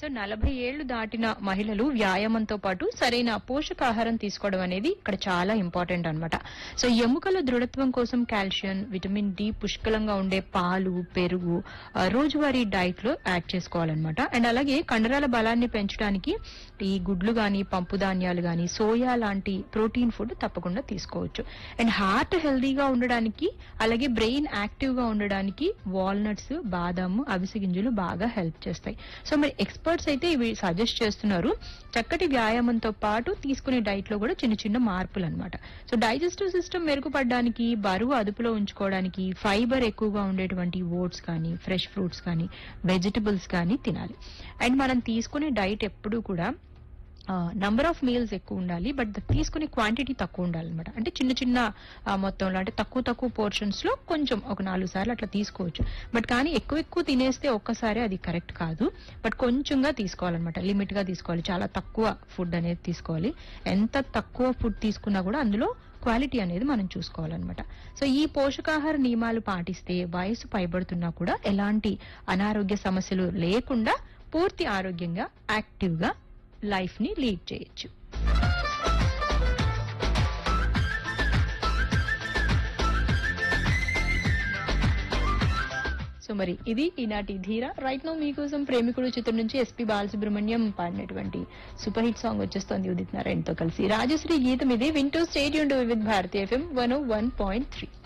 so నలభై ఏళ్లు దాటిన మహిళలు వ్యాయామంతో పాటు సరైన పోషకాహారం తీసుకోవడం అనేది ఇక్కడ చాలా ఇంపార్టెంట్ అన్నమాట సో ఎముకల దృఢత్వం కోసం కాల్షియం విటమిన్ డి పుష్కలంగా ఉండే పాలు పెరుగు ఆ, రోజువారీ డైట్ లో యాడ్ చేసుకోవాలన్నమాట అండ్ అలాగే కండరాల బలాన్ని పెంచడానికి ఈ గుడ్లు గాని పంపు ధాన్యాలు గాని సోయా లాంటి ప్రోటీన్ ఫుడ్ తప్పకుండా తీసుకోవచ్చు అండ్ హార్ట్ హెల్దీగా ఉండడానికి అలాగే బ్రెయిన్ యాక్టివ్ గా ఉండడానికి వాల్నట్స్ బాదాము అవిసె గింజలు బాగా హెల్ప్ చేస్తాయి సో మరి ఎక్స్పర్ట్స్ అయితే ఇవి సజెస్ట్ చేస్తున్నారు చక్కటి వ్యాయామంతో పాటు తీసుకునే డైట్ లో కూడా చిన్న చిన్న మార్పులు అన్నమాట సో డైజెస్టివ్ సిస్టమ్ మెరుగుపడడానికి బరువు అదుపులో ఉంచుకోవడానికి ఫైబర్ ఎక్కువగా ఉండేటువంటి ఓట్స్ కానీ ఫ్రెష్ ఫ్రూట్స్ కానీ వెజిటబుల్స్ కానీ తినాలి అండ్ మనం తీసుకునే డైట్ ఎప్పుడూ కూడా నంబర్ ఆఫ్ మీల్స్ ఎక్కువ ఉండాలి బట్ తీసుకునే క్వాంటిటీ తక్కువ ఉండాలన్నమాట అంటే చిన్న చిన్న ఆ, మొత్తంలో అంటే తక్కువ తక్కువ పోర్షన్స్ లో కొంచెం ఒక నాలుగు సార్లు అట్లా తీసుకోవచ్చు బట్ కానీ ఎక్కువ ఎక్కువ తినేస్తే ఒక్కసారి అది కరెక్ట్ కాదు బట్ కొంచెంగా తీసుకోవాలన్నమాట లిమిట్ గా తీసుకోవాలి చాలా తక్కువ ఫుడ్ అనేది తీసుకోవాలి ఎంత తక్కువ ఫుడ్ తీసుకున్నా కూడా అందులో క్వాలిటీ అనేది మనం చూసుకోవాలన్నమాట సో ఈ పోషకాహార నియమాలు పాటిస్తే వయసు పైబడుతున్నా కూడా ఎలాంటి అనారోగ్య సమస్యలు లేకుండా పూర్తి ఆరోగ్యంగా యాక్టివ్ గా లైఫ్ ని లీడ్ చేయొచ్చు సో మరి ఇది ఈనాటి ధీర రైట్ నో మీకోసం ప్రేమికుడు చిత్రం నుంచి ఎస్పి బాలసుబ్రహ్మణ్యం పాడినటువంటి సూపర్ హిట్ సాంగ్ వచ్చేస్తోంది ఉదిత్ నారాయణతో కలిసి రాజశ్రీ గీతం ఇది వింటూ స్టేడియం విత్ భారతీయ FM one one point three